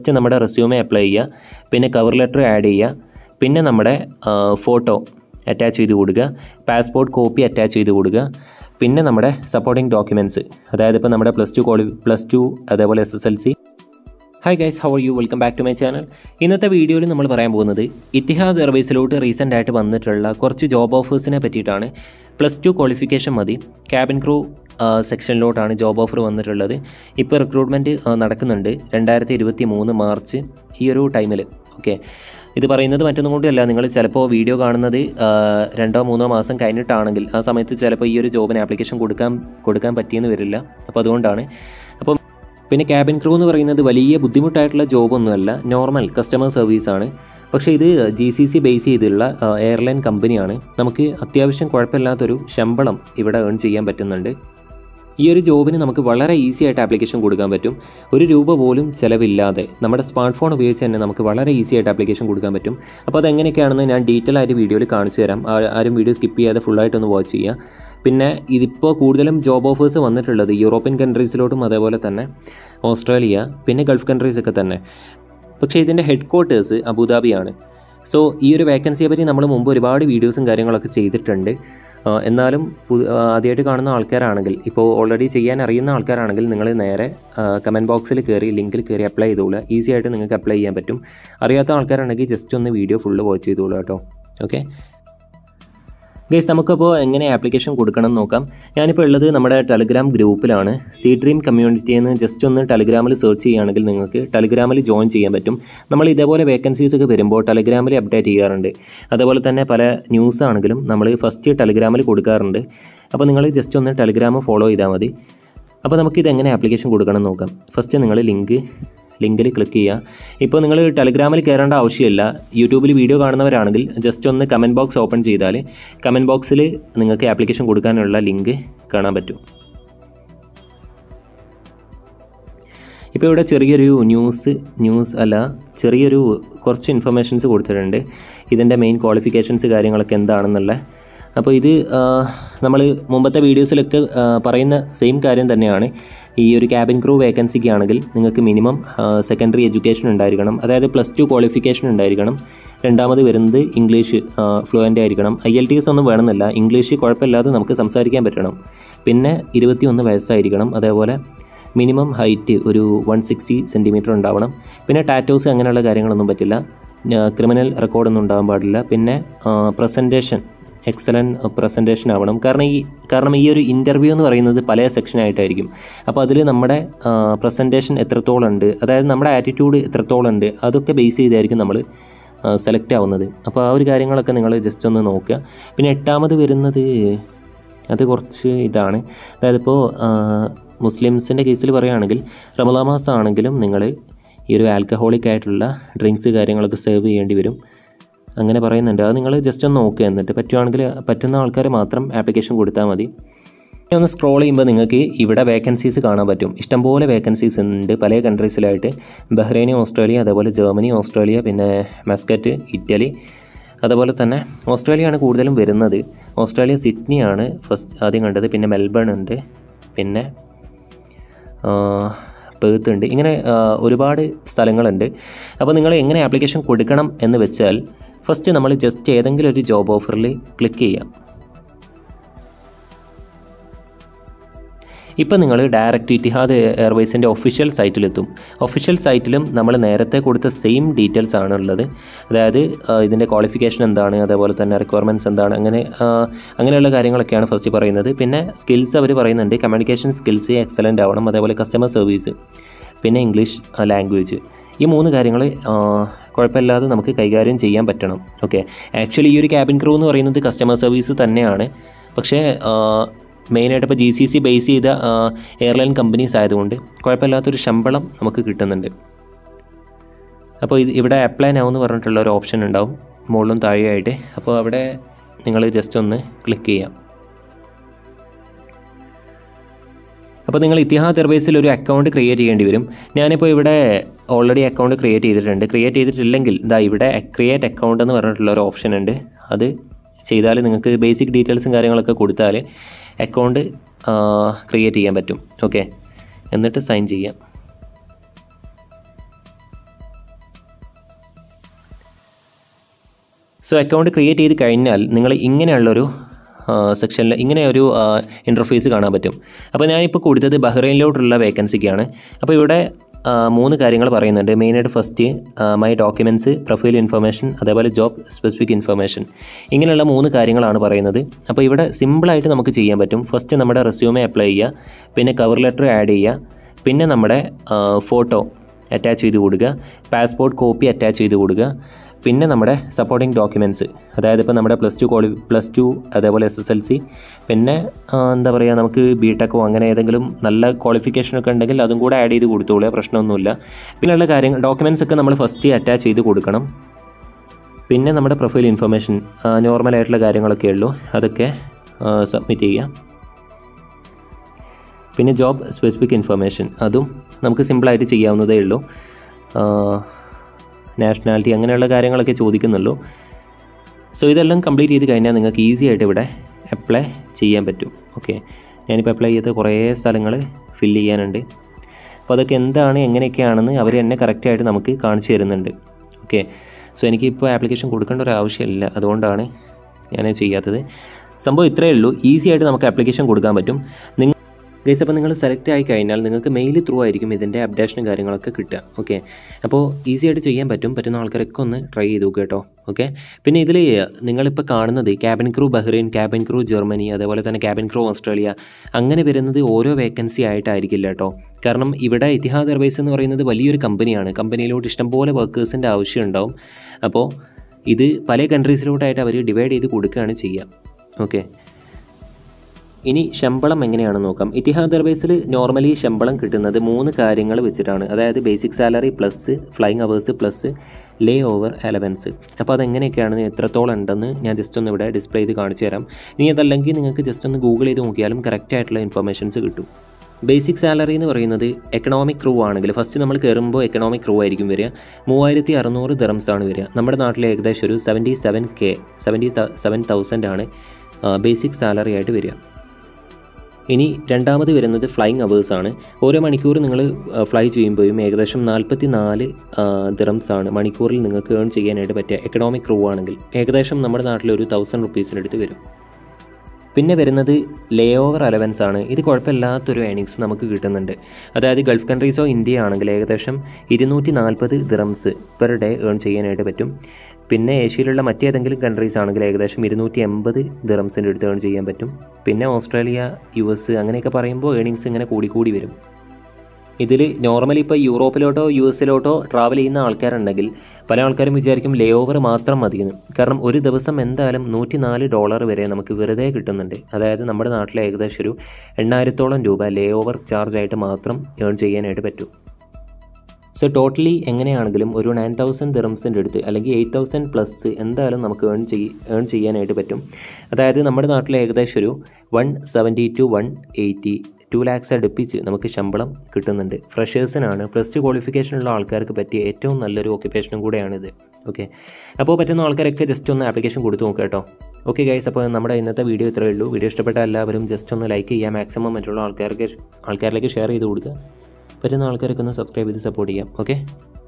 first നമ്മുടെ resume apply ചെയ്യുക പിന്നെ കവർ ലെറ്റർ ആഡ് ചെയ്യുക പിന്നെ നമ്മുടെ ഫോട്ടോ അറ്റാച്ച് ചെയ്ത് കൊടുക്കുക പാസ്പോർട്ട് കോപ്പി അറ്റാച്ച് ചെയ്ത് കൊടുക്കുക പിന്നെ നമ്മുടെ സപ്പോർട്ടിംഗ് ഡോക്യുമെൻറ്റ്സ് അതായത് ഇപ്പോൾ നമ്മുടെ പ്ലസ് ടു ക്വാളി പ്ലസ് ടു അതേപോലെ S S L C hi guys how are you welcome back to my channel ഇന്നത്തെ വീഡിയോയിൽ നമ്മൾ പറയാൻ പോകുന്നത് ഇത്തിഹാദ് എയർവേസിലോട്ട് റീസെൻ്റ് ആയിട്ട് വന്നിട്ടുള്ള കുറച്ച് ജോബ് ഓഫേഴ്സിനെ പറ്റിയിട്ടാണ് പ്ലസ് ടു ക്വാളിഫിക്കേഷൻ മതി ക്യാബിൻ ക്രൂ സെക്ഷനിലോട്ടാണ് ജോബ് ഓഫർ വന്നിട്ടുള്ളത് ഇപ്പോൾ റിക്രൂട്ട്മെൻറ്റ് നടക്കുന്നുണ്ട് രണ്ടായിരത്തി ഇരുപത്തി മൂന്ന് മാർച്ച് ഈ ഒരു ടൈമിൽ ഓക്കെ ഇത് പറയുന്നത് മറ്റൊന്നും കൊണ്ടല്ല നിങ്ങൾ ചിലപ്പോൾ വീഡിയോ കാണുന്നത് ആ, രണ്ടോ മൂന്നോ മാസം കഴിഞ്ഞിട്ടാണെങ്കിൽ ആ സമയത്ത് ചിലപ്പോൾ ഈ ഒരു ജോബിന് ആപ്ലിക്കേഷൻ കൊടുക്കാൻ കൊടുക്കാൻ പറ്റിയെന്ന് വരില്ല അപ്പോൾ അതുകൊണ്ടാണ് അപ്പം പിന്നെ ക്യാബിൻ ക്രൂ എന്ന് പറയുന്നത് വലിയ ബുദ്ധിമുട്ടായിട്ടുള്ള ജോബൊന്നുമല്ല നോർമൽ കസ്റ്റമർ സർവീസാണ് പക്ഷേ ഇത് ജി സി സി ബേസ് ചെയ്തുള്ള ആ, എയർലൈൻ കമ്പനിയാണ് നമുക്ക് അത്യാവശ്യം കുഴപ്പമില്ലാത്തൊരു ശമ്പളം ഇവിടെ ഏൺ ചെയ്യാൻ പറ്റുന്നുണ്ട് ഈ ഒരു ജോബിന് നമുക്ക് വളരെ ഈസി ആയിട്ട് ആപ്ലിക്കേഷൻ കൊടുക്കാൻ പറ്റും ഒരു രൂപ പോലും ചിലവില്ലാതെ നമ്മുടെ സ്മാർട്ട് ഫോൺ ഉപയോഗിച്ച് തന്നെ നമുക്ക് വളരെ ഈസി ആയിട്ട് ആപ്ലിക്കേഷൻ കൊടുക്കാൻ പറ്റും അപ്പോൾ അതെങ്ങനെയൊക്കെയാണെന്ന് ഞാൻ ഡീറ്റെയിൽ ആയിട്ട് വീഡിയോയിൽ കാണിച്ചു തരാം ആ- ആരും വീഡിയോ സ്കിപ്പ് ചെയ്യാതെ ഫുള്ളായിട്ടൊന്ന് വാച്ച് ചെയ്യുക പിന്നെ ഇതിപ്പോൾ കൂടുതലും ജോബ് ഓഫേഴ്സ് വന്നിട്ടുള്ളത് യൂറോപ്യൻ കൺട്രീസിലോട്ടും അതേപോലെ തന്നെ ഓസ്ട്രേലിയ പിന്നെ ഗൾഫ് കൺട്രീസ് ഒക്കെ തന്നെ പക്ഷേ ഇതിൻ്റെ ഹെഡ് ക്വാർട്ടേഴ്സ് അബുദാബിയാണ് സോ ഈ ഒരു വേക്കൻസിയെ പറ്റി നമ്മൾ മുമ്പ് ഒരുപാട് വീഡിയോസും കാര്യങ്ങളൊക്കെ ചെയ്തിട്ടുണ്ട് ആ, എന്നാലും പു- ആ, ആദ്യമായിട്ട് കാണുന്ന ആൾക്കാരാണെങ്കിൽ ഇപ്പോൾ ഓൾറെഡി ചെയ്യാൻ അറിയുന്ന ആൾക്കാരാണെങ്കിൽ നിങ്ങൾ നേരെ കമൻറ്റ് ബോക്സിൽ കയറി ലിങ്കിൽ കയറി അപ്ലൈ ചെയ്തോളുക ഈസി ആയിട്ട് നിങ്ങൾക്ക് അപ്ലൈ ചെയ്യാൻ പറ്റും അറിയാത്ത ആൾക്കാരാണെങ്കിൽ ജസ്റ്റ് ഒന്ന് വീഡിയോ ഫുള്ള് വാച്ച് ചെയ്തോളൂ കേട്ടോ ഓക്കെ ഗൈസ് നമുക്കപ്പോൾ എങ്ങനെ ആപ്ലിക്കേഷൻ കൊടുക്കണം എന്ന് നോക്കാം ഞാനിപ്പോൾ ഉള്ളത് നമ്മുടെ ടെലിഗ്രാം ഗ്രൂപ്പിലാണ് സി ഡ്രീം കമ്മ്യൂണിറ്റി എന്ന് ജസ്റ്റ് ഒന്ന് ടെലിഗ്രാമിൽ സെർച്ച് ചെയ്യുകയാണെങ്കിൽ നിങ്ങൾക്ക് ടെലിഗ്രാമിൽ ജോയിൻ ചെയ്യാൻ പറ്റും നമ്മൾ ഇതേപോലെ വേക്കൻസീസ് ഒക്കെ വരുമ്പോൾ ടെലിഗ്രാമിൽ അപ്ഡേറ്റ് ചെയ്യാറുണ്ട് അതുപോലെ തന്നെ പല ന്യൂസ് ആണെങ്കിലും നമ്മൾ ഫസ്റ്റ് ടെലിഗ്രാമിൽ കൊടുക്കാറുണ്ട് അപ്പോൾ നിങ്ങൾ ജസ്റ്റ് ഒന്ന് ടെലിഗ്രാം ഫോളോ ചെയ്താൽ മതി അപ്പോൾ നമുക്കിത് എങ്ങനെ ആപ്ലിക്കേഷൻ കൊടുക്കണം എന്ന് നോക്കാം ഫസ്റ്റ് നിങ്ങൾ ലിങ്ക് ലിങ്കിൽ ക്ലിക്ക് ചെയ്യുക ഇപ്പോൾ നിങ്ങൾ ടെലിഗ്രാമിൽ കയറേണ്ട ആവശ്യമില്ല യൂട്യൂബിൽ വീഡിയോ കാണുന്നവരാണെങ്കിൽ ജസ്റ്റ് ഒന്ന് കമൻറ്റ് ബോക്സ് ഓപ്പൺ ചെയ്താൽ കമൻറ്റ് ബോക്സിൽ നിങ്ങൾക്ക് ആപ്ലിക്കേഷൻ കൊടുക്കാനുള്ള ലിങ്ക് കാണാൻ പറ്റും ഇപ്പോൾ ഇവിടെ ചെറിയൊരു ന്യൂസ് ന്യൂസ് അല്ല ചെറിയൊരു കുറച്ച് ഇൻഫർമേഷൻസ് കൊടുത്തിട്ടുണ്ട് ഇതിൻ്റെ മെയിൻ ക്വാളിഫിക്കേഷൻസ് കാര്യങ്ങളൊക്കെ എന്താണെന്നുള്ള അപ്പോൾ ഇത് നമ്മൾ മുമ്പത്തെ വീഡിയോസിലൊക്കെ ആ, പറയുന്ന സെയിം കാര്യം തന്നെയാണ് ഈ ഒരു ക്യാബിൻ ക്രൂ വേക്കൻസിക്ക് ആണെങ്കിൽ നിങ്ങൾക്ക് മിനിമം സെക്കൻഡറി എഡ്യൂക്കേഷൻ ഉണ്ടായിരിക്കണം അതായത് പ്ലസ് ടു ക്വാളിഫിക്കേഷൻ ഉണ്ടായിരിക്കണം രണ്ടാമത് വരുന്നത് ഇംഗ്ലീഷ് ഫ്ലുവൻ്റ് ആയിരിക്കണം ഐ എൽ ടി എസ് ഒന്നും വേണമെന്നില്ല ഇംഗ്ലീഷ് കുഴപ്പമില്ലാതെ നമുക്ക് സംസാരിക്കാൻ പറ്റണം പിന്നെ ഇരുപത്തിയൊന്ന് വയസ്സായിരിക്കണം അതേപോലെ മിനിമം ഹൈറ്റ് ഒരു വൺ സിക്സ്റ്റി സെൻറ്റിമീറ്റർ ഉണ്ടാവണം പിന്നെ ടാറ്റോസ് അങ്ങനെയുള്ള കാര്യങ്ങളൊന്നും പറ്റില്ല ക്രിമിനൽ റെക്കോർഡൊന്നും ഉണ്ടാകാൻ പാടില്ല പിന്നെ പ്രസൻറ്റേഷൻ എക്സലൻറ്റ് പ്രസൻറ്റേഷൻ ആവണം കാരണം ഈ കാരണം ഈ ഒരു ഇൻ്റർവ്യൂ എന്ന് പറയുന്നത് പല സെക്ഷനായിട്ടായിരിക്കും അപ്പോൾ അതിൽ നമ്മുടെ പ്രസൻറ്റേഷൻ എത്രത്തോളം ഉണ്ട് അതായത് നമ്മുടെ ആറ്റിറ്റ്യൂഡ് എത്രത്തോളം ഉണ്ട് അതൊക്കെ ബേസ് ചെയ്തായിരിക്കും നമ്മൾ സെലക്ട് ആവുന്നത് അപ്പോൾ ആ ഒരു കാര്യങ്ങളൊക്കെ നിങ്ങൾ ജസ്റ്റ് ഒന്ന് നോക്കുക പിന്നെ എട്ടാമത് വരുന്നത് അത് കുറച്ച് ഇതാണ് അതായത് ഇപ്പോൾ മുസ്ലിംസിൻ്റെ കേസിൽ പറയുകയാണെങ്കിൽ റമദാ മാസം ആണെങ്കിലും നിങ്ങൾ ഈ ഒരു ആൽക്കഹോളിക് ആയിട്ടുള്ള ഡ്രിങ്ക്സ് കാര്യങ്ങളൊക്കെ സെർവ് ചെയ്യേണ്ടി വരും അങ്ങനെ പറയുന്നുണ്ട് അത് നിങ്ങൾ ജസ്റ്റ് ഒന്ന് നോക്കുക എന്നിട്ട് പറ്റുവാണെങ്കിൽ പറ്റുന്ന ആൾക്കാർ മാത്രം ആപ്ലിക്കേഷൻ കൊടുത്താൽ മതി ഇനി ഒന്ന് സ്ക്രോൾ ചെയ്യുമ്പോൾ നിങ്ങൾക്ക് ഇവിടെ വേക്കൻസീസ് കാണാൻ പറ്റും ഇഷ്ടംപോലെ വേക്കൻസീസ് ഉണ്ട് പല കൺട്രീസിലായിട്ട് ബഹ്റൈൻ ഓസ്ട്രേലിയ അതേപോലെ ജർമ്മനി ഓസ്ട്രേലിയ പിന്നെ മസ്കറ്റ് ഇറ്റലി അതുപോലെ തന്നെ ഓസ്ട്രേലിയയാണ് കൂടുതലും വരുന്നത് ഓസ്ട്രേലിയ സിഡ്നിയാണ് ഫസ്റ്റ് ആദ്യം കണ്ടത് പിന്നെ മെൽബൺ ഉണ്ട് പിന്നെ പേർത്ത് ഉണ്ട് ഇങ്ങനെ ആ, ഒരുപാട് സ്ഥലങ്ങളുണ്ട് അപ്പോൾ നിങ്ങൾ എങ്ങനെ ആപ്ലിക്കേഷൻ കൊടുക്കണം എന്ന് വെച്ചാൽ ഫസ്റ്റ് നമ്മൾ ജസ്റ്റ് ഏതെങ്കിലും ഒരു ജോബ് ഓഫറിൽ ക്ലിക്ക് ചെയ്യാം ഇപ്പം നിങ്ങൾ ഡയറക്റ്റ് ഇറ്റിഹാദ് എയർവേസിൻ്റെ ഒഫീഷ്യൽ സൈറ്റിലെത്തും ഒഫീഷ്യൽ സൈറ്റിലും നമ്മൾ നേരത്തെ കൊടുത്ത സെയിം ഡീറ്റെയിൽസ് ആണ് ഉള്ളത് അതായത് ആ, ഇതിൻ്റെ ക്വാളിഫിക്കേഷൻ എന്താണ് അതേപോലെ തന്നെ റിക്വയർമെൻറ്റ്സ് എന്താണ് അങ്ങനെ ആ, അങ്ങനെയുള്ള കാര്യങ്ങളൊക്കെയാണ് ഫസ്റ്റ് പറയുന്നത് പിന്നെ സ്കിൽസ് അവർ പറയുന്നുണ്ട് കമ്മ്യൂണിക്കേഷൻ സ്കിൽസ് എക്സലൻ്റ് ആവണം അതേപോലെ കസ്റ്റമർ സർവീസ് പിന്നെ ഇംഗ്ലീഷ് ലാംഗ്വേജ് ഈ മൂന്ന് കാര്യങ്ങൾ കുഴപ്പമില്ലാതെ നമുക്ക് കൈകാര്യം ചെയ്യാൻ പറ്റണം ഓക്കെ ആക്ച്വലി ഈ ഒരു ക്യാബിൻ ക്രൂ എന്ന് പറയുന്നത് കസ്റ്റമർ സർവീസ് തന്നെയാണ് പക്ഷേ മെയിനായിട്ട് ഇപ്പോൾ ജി സി സി ബേസ് ചെയ്ത എയർലൈൻ കമ്പനീസ് ആയതുകൊണ്ട് കുഴപ്പമില്ലാത്തൊരു ശമ്പളം നമുക്ക് കിട്ടുന്നുണ്ട് അപ്പോൾ ഇത് ഇവിടെ അപ്ലൈ നൗ എന്ന് പറഞ്ഞിട്ടുള്ള ഒരു ഓപ്ഷൻ ഉണ്ടാവും മുകളിലും താഴെയായിട്ട് അപ്പോൾ അവിടെ നിങ്ങൾ ജസ്റ്റ് ഒന്ന് ക്ലിക്ക് ചെയ്യാം അപ്പോൾ നിങ്ങൾ ഇത്തിഹാദ് എയർവേസിൽ ഒരു അക്കൗണ്ട് ക്രിയേറ്റ് ചെയ്യേണ്ടി വരും ഞാനിപ്പോൾ ഇവിടെ ഓൾറെഡി അക്കൗണ്ട് ക്രിയേറ്റ് ചെയ്തിട്ടുണ്ട് ക്രിയേറ്റ് ചെയ്തിട്ടില്ലെങ്കിൽ ഇതാ ഇവിടെ ക്രിയേറ്റ് അക്കൗണ്ട് എന്ന് പറഞ്ഞിട്ടുള്ള ഒരു ഓപ്ഷൻ ഉണ്ട് അത് ചെയ്താൽ നിങ്ങൾക്ക് ബേസിക് ഡീറ്റെയിൽസും കാര്യങ്ങളൊക്കെ കൊടുത്താൽ അക്കൗണ്ട് ക്രിയേറ്റ് ചെയ്യാൻ പറ്റും ഓക്കെ എന്നിട്ട് സൈൻ ചെയ്യാം സോ അക്കൗണ്ട് ക്രിയേറ്റ് ചെയ്ത് കഴിഞ്ഞാൽ നിങ്ങൾ ഇങ്ങനെയുള്ളൊരു സെക്ഷനിൽ ഇങ്ങനെ ഒരു ഇൻ്റർഫേസ് കാണാൻ പറ്റും അപ്പോൾ ഞാനിപ്പോൾ കൊടുത്തത് ബഹ്റൈനിലോട്ടുള്ള വേക്കൻസിക്കാണ് അപ്പോൾ ഇവിടെ ആ, മൂന്ന് കാര്യങ്ങൾ പറയുന്നുണ്ട് മെയിനായിട്ട് first my documents profile information അതേപോലെ ജോബ് സ്പെസിഫിക് ഇൻഫർമേഷൻ ഇങ്ങനെയുള്ള മൂന്ന് കാര്യങ്ങളാണ് പറയുന്നത് അപ്പോൾ ഇവിടെ സിമ്പിളായിട്ട് നമുക്ക് ചെയ്യാൻ പറ്റും ഫസ്റ്റ് നമ്മുടെ റെസ്യൂമെ അപ്ലൈ ചെയ്യുക പിന്നെ കവർ ലെറ്റർ ആഡ് ചെയ്യുക പിന്നെ നമ്മുടെ ഫോട്ടോ അറ്റാച്ച് ചെയ്ത് കൊടുക്കുക പാസ്പോർട്ട് കോപ്പി അറ്റാച്ച് ചെയ്ത് കൊടുക്കുക പിന്നെ നമ്മുടെ സപ്പോർട്ടിംഗ് ഡോക്യുമെൻറ്റ്സ് അതായത് ഇപ്പോൾ നമ്മുടെ പ്ലസ് ടു ക്വാളി പ്ലസ് ടു അതേപോലെ എസ് എസ് എൽ സി പിന്നെ ആ, എന്താ പറയുക നമുക്ക് ബി ടെക്കോ അങ്ങനെ ഏതെങ്കിലും നല്ല ക്വാളിഫിക്കേഷൻ ഒക്കെ ഉണ്ടെങ്കിൽ അതും കൂടെ ആഡ് ചെയ്ത് കൊടുത്തോളൂ പ്രശ്നമൊന്നുമില്ല പിന്നെയുള്ള കാര്യങ്ങൾ ഡോക്യുമെൻറ്റ്സ് ഒക്കെ നമ്മൾ ഫസ്റ്റ് അറ്റാച്ച് ചെയ്ത് കൊടുക്കണം പിന്നെ നമ്മുടെ പ്രൊഫൈൽ ഇൻഫർമേഷൻ നോർമലായിട്ടുള്ള കാര്യങ്ങളൊക്കെ ഉള്ളൂ അതൊക്കെ സബ്മിറ്റ് ചെയ്യുക പിന്നെ ജോബ് സ്പെസിഫിക് ഇൻഫർമേഷൻ അതും നമുക്ക് സിമ്പിളായിട്ട് ചെയ്യാവുന്നതേ ഉള്ളൂ നാഷണാലിറ്റി അങ്ങനെയുള്ള കാര്യങ്ങളൊക്കെ ചോദിക്കുന്നുള്ളൂ സോ ഇതെല്ലാം കംപ്ലീറ്റ് ചെയ്ത് കഴിഞ്ഞാൽ നിങ്ങൾക്ക് ഈസി ആയിട്ട് ഇവിടെ അപ്ലൈ ചെയ്യാൻ പറ്റും ഓക്കെ ഞാനിപ്പോൾ അപ്ലൈ ചെയ്ത കുറേ സ്ഥലങ്ങൾ ഫില്ല് ചെയ്യാനുണ്ട് അപ്പോൾ അതൊക്കെ എന്താണ് എങ്ങനെയൊക്കെയാണെന്ന് അവർ തന്നെ കറക്റ്റായിട്ട് നമുക്ക് കാണിച്ചു തരുന്നുണ്ട് ഓക്കെ സോ എനിക്കിപ്പോൾ ആപ്ലിക്കേഷൻ കൊടുക്കേണ്ട ഒരു ആവശ്യമില്ല അതുകൊണ്ടാണ് ഞാൻ ചെയ്യാത്തത് സംഭവം ഇത്രയേ ഉള്ളൂ ഈസി ആയിട്ട് നമുക്ക് ആപ്ലിക്കേഷൻ കൊടുക്കാൻ പറ്റും നിങ്ങൾ ഗൈസ് അപ്പോൾ നിങ്ങൾ സെലക്ട് ആയി കഴിഞ്ഞാൽ നിങ്ങൾക്ക് മെയിൽ ത്രൂ ആയിരിക്കും ഇതിൻ്റെ അപ്ഡേഷനും കാര്യങ്ങളൊക്കെ കിട്ടുക ഓക്കെ അപ്പോൾ ഈസി ആയിട്ട് ചെയ്യാൻ പറ്റും പറ്റുന്ന ആൾക്കാരൊക്കെ ഒന്ന് ട്രൈ ചെയ്ത് നോക്കുക കേട്ടോ ഓക്കെ പിന്നെ ഇതിൽ നിങ്ങളിപ്പോൾ കാണുന്നത് cabin crew Bahrain cabin crew Germany അതേപോലെ തന്നെ ക്യാബിൻ ക്രൂ ഓസ്ട്രേലിയ അങ്ങനെ വരുന്നത് ഓരോ വേക്കൻസി ആയിട്ടായിരിക്കില്ല കേട്ടോ കാരണം ഇവിടെ ഇത്തിഹാദ് എയർവേസ് എന്ന് പറയുന്നത് വലിയൊരു കമ്പനിയാണ് കമ്പനിയിലോട്ട് ഇഷ്ടംപോലെ വർക്കേഴ്സിൻ്റെ ആവശ്യം ഉണ്ടാവും അപ്പോൾ ഇത് പല കൺട്രീസിലോട്ടായിട്ട് അവർ ഡിവൈഡ് ചെയ്ത് കൊടുക്കുകയാണ് ചെയ്യുക ഓക്കെ ഇനി ശമ്പളം എങ്ങനെയാണെന്ന് നോക്കാം ഇത്തിഹാദ് എയർവേസിൽ നോർമലി ശമ്പളം കിട്ടുന്നത് മൂന്ന് കാര്യങ്ങൾ വെച്ചിട്ടാണ് അതായത് basic salary plus flying hours plus layover allowance അപ്പോൾ അതെങ്ങനെയൊക്കെയാണെന്ന് എത്രത്തോളം ഉണ്ടെന്ന് ഞാൻ ജസ്റ്റ് ഒന്ന് ഇവിടെ ഡിസ്പ്ലേ ചെയ്ത് കാണിച്ചു തരാം ഇനി അതല്ലെങ്കിൽ നിങ്ങൾക്ക് ജസ്റ്റ് ഒന്ന് ഗൂഗിൾ ചെയ്ത് നോക്കിയാലും കറക്റ്റ് ആയിട്ടുള്ള ഇൻഫർമേഷൻസ് കിട്ടും ബേസിക് സാലറി എന്ന് പറയുന്നത് എക്കണോമിക് ക്രൂ ആണെങ്കിൽ ഫസ്റ്റ് നമ്മൾ കയറുമ്പോൾ എക്കണോമിക് ക്രൂ ആയിരിക്കും വരിക മൂവായിരത്തി അറുന്നൂറ് ദിറംസ് ആണ് വരിക നമ്മുടെ നാട്ടിൽ ഏകദേശം ഒരു seventy seven K seventy seven thousand ആണ് ബേസിക് സാലറി ആയിട്ട് വരിക ഇനി രണ്ടാമത് വരുന്നത് ഫ്ലൈങ് അവേഴ്സ് ആണ് ഓരോ മണിക്കൂർ നിങ്ങൾ ഫ്ലൈ ചെയ്യുമ്പോഴും ഏകദേശം നാൽപ്പത്തി നാല് ദിറംസ് ആണ് മണിക്കൂറിൽ നിങ്ങൾക്ക് ഏൺ ചെയ്യാനായിട്ട് പറ്റുക എക്കണോമിക് ക്രൂ ആണെങ്കിൽ ഏകദേശം നമ്മുടെ നാട്ടിൽ ഒരു തൗസൻഡ് റുപ്പീസിൻ്റെ അടുത്ത് വരും പിന്നെ വരുന്നത് ലേ ഓവർ അലവൻസ് ആണ് ഇത് കുഴപ്പമില്ലാത്തൊരു ഏണിങ്സ് നമുക്ക് കിട്ടുന്നുണ്ട് അതായത് ഗൾഫ് കൺട്രീസോ ഇന്ത്യ ആണെങ്കിൽ ഏകദേശം ഇരുന്നൂറ്റി നാൽപ്പത് ദിറംസ് പെർ ഡേ ഏൺ ചെയ്യാനായിട്ട് പറ്റും പിന്നെ ഏഷ്യയിലുള്ള മറ്റേതെങ്കിലും കൺട്രീസ് ആണെങ്കിൽ ഏകദേശം ഇരുന്നൂറ്റി എൺപത് ദിറംസിൻ്റെ അടുത്ത് ഏൺ ചെയ്യാൻ പറ്റും പിന്നെ ഓസ്ട്രേലിയ യു എസ് അങ്ങനെയൊക്കെ പറയുമ്പോൾ ഏണിങ്സ് ഇങ്ങനെ കൂടിക്കൂടി വരും ഇതിൽ നോർമലി ഇപ്പോൾ യൂറോപ്പിലോട്ടോ യു എസിലോട്ടോ ട്രാവൽ ചെയ്യുന്ന ആൾക്കാരുണ്ടെങ്കിൽ പല ആൾക്കാരും വിചാരിക്കും ലേ ഓവർ മാത്രം മതിയെന്ന് കാരണം ഒരു ദിവസം എന്തായാലും നൂറ്റി നാല് ഡോളർ വരെ നമുക്ക് വെറുതെ കിട്ടുന്നുണ്ട് അതായത് നമ്മുടെ നാട്ടിൽ ഏകദേശം ഒരു എണ്ണായിരത്തോളം രൂപ ലേ ഓവർ ചാർജ് ആയിട്ട് മാത്രം ഏൺ ചെയ്യാനായിട്ട് പറ്റും സോ ടോട്ടലി എങ്ങനെയാണെങ്കിലും ഒരു നയൻ തൗസൻഡ് ദിറംസിൻ്റെ അടുത്ത് അല്ലെങ്കിൽ എയ്റ്റ് തൗസൻഡ് പ്ലസ് എന്തായാലും നമുക്ക് ഏൺ ചെയ് ഏൺ ചെയ്യാനായിട്ട് പറ്റും അതായത് നമ്മുടെ നാട്ടിൽ ഏകദേശം ഒരു one seventy two one eighty two lakhs അടുപ്പിച്ച് നമുക്ക് ശമ്പളം കിട്ടുന്നുണ്ട് ഫ്രഷേഴ്സിനാണ് പ്ലസ് ടു ക്വാളിഫിക്കേഷനുള്ള ആൾക്കാർക്ക് പറ്റിയ ഏറ്റവും നല്ലൊരു ഓക്യുപ്പേഷനും കൂടെയാണിത് ഓക്കെ അപ്പോൾ പറ്റുന്ന ആൾക്കാരൊക്കെ ജസ്റ്റ് ഒന്ന് ആപ്ലിക്കേഷൻ കൊടുത്തു നോക്കുക കേട്ടോ ഓക്കെ ഗൈസ് അപ്പോൾ നമ്മുടെ ഇന്നത്തെ വീഡിയോ ഇത്രയേ ഉള്ളൂ വീഡിയോ ഇഷ്ടപ്പെട്ട എല്ലാവരും ജസ്റ്റ് ഒന്ന് ലൈക്ക് ചെയ്യുക മാക്സിമം മറ്റുള്ള ആൾക്കാർക്ക് ആൾക്കാരിലേക്ക് ഷെയർ ചെയ്ത് കൊടുക്കുക പറ്റുന്ന ആൾക്കാരൊക്കെ ഒന്ന് സബ്സ്ക്രൈബ് ചെയ്ത് സപ്പോർട്ട് ചെയ്യാം ഓക്കെ